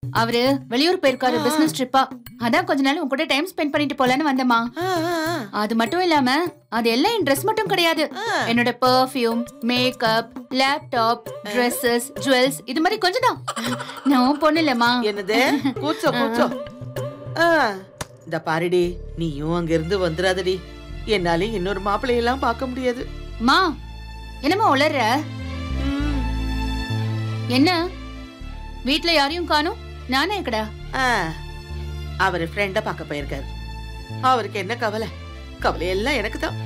அவரு வெளியூர் போயிருக்காரு ஆ. பிசினஸ் ட்ரிப்பா அதான் கொஞ்ச நாள் உன் கூட டைம் ஸ்பெண்ட் பண்ணிட்டு போலான்னு வந்தம்மா ஆ, ஆ, ஆ. அது மட்டும் இல்லாம அது எல்லாம் என் ட்ரெஸ் மட்டும் கிடையாது ஆ. என்னோட perfume makeup laptop dresses jewels இது மாதிரி கொஞ்சம் தான் நான் உன் பொண்ணு இல்லம்மா என்னது கூச்சோ கூச்சோ ஆ, இந்த பாருடி நீயும் அங்க இருந்து வந்துடாதடி என்னால இன்னொரு மாப்பிள்ளையெல்லாம் பார்க்க முடியாது மா என்னம்மா உளர்ற ம். என்ன வீட்ல யாரையும் காணும் நானே கடா ஆ, அவர் ஃப்ரெண்ட பார்க்க போயிருக்காரு அவருக்கு என்ன கவலை கவலை எல்லாம் எனக்கு தான்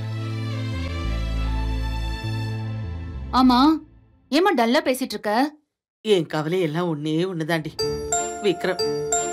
ஆமா ஏமா டல்லா பேசிட்டு இருக்க என் கவலை எல்லாம் ஒன்னே ஒண்ணுதாண்டி விக்ரம்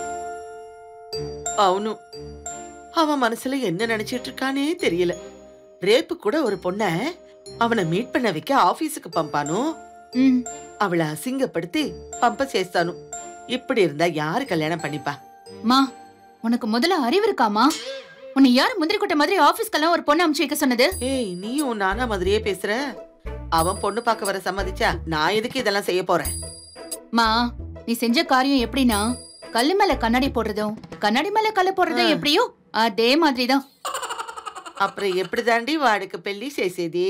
அவனும் அவன் மனசுல என்ன நினைச்சிட்டு இருக்கானே தெரியல ரேப்பு கூட ஒரு பொண்ண அவனை மீட் பண்ண வைக்க ஆபீஸுக்கு பம்பானோ ம் அவளை அசிங்கப்படுத்தி பம்ப சேஸ்தானு இப்படி இருந்தா யாரு கல்யாணம் பண்ணிப்பா மா உனக்கு முதல்ல அறிவு இருக்காமா உன்னை யாரு முந்திரி கொட்டை மாதிரி ஆபீஸ்க்கெல்லாம் ஒரு பொண்ணு அமுச்சு வைக்க சொன்னது ஏய் நீயும் நானா மாதிரியே பேசுற அவன் பொண்ணு பார்க்க வர சம்மதிச்சா நான் எதுக்கு இதெல்லாம் செய்ய போறேன் மா நீ செஞ்ச காரியம் எப்படின்னா கல்லு மேல கண்ணாடி போடுறதும் கண்ணாடி மேல கல்லு போடுறதும் ஆ. எப்படியோ அதே மாதிரிதான் அப்புறம் எப்படி தாண்டி வாடுக்கு பெள்ளி சேசேதி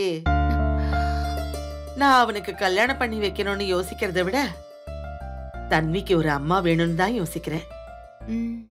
நான் அவனுக்கு கல்யாணம் பண்ணி வைக்கணும்னு யோசிக்கிறதை விட தன்விக்கு ஒரு அம்மா வேணும்னு தான் யோசிக்கிறேன் ம்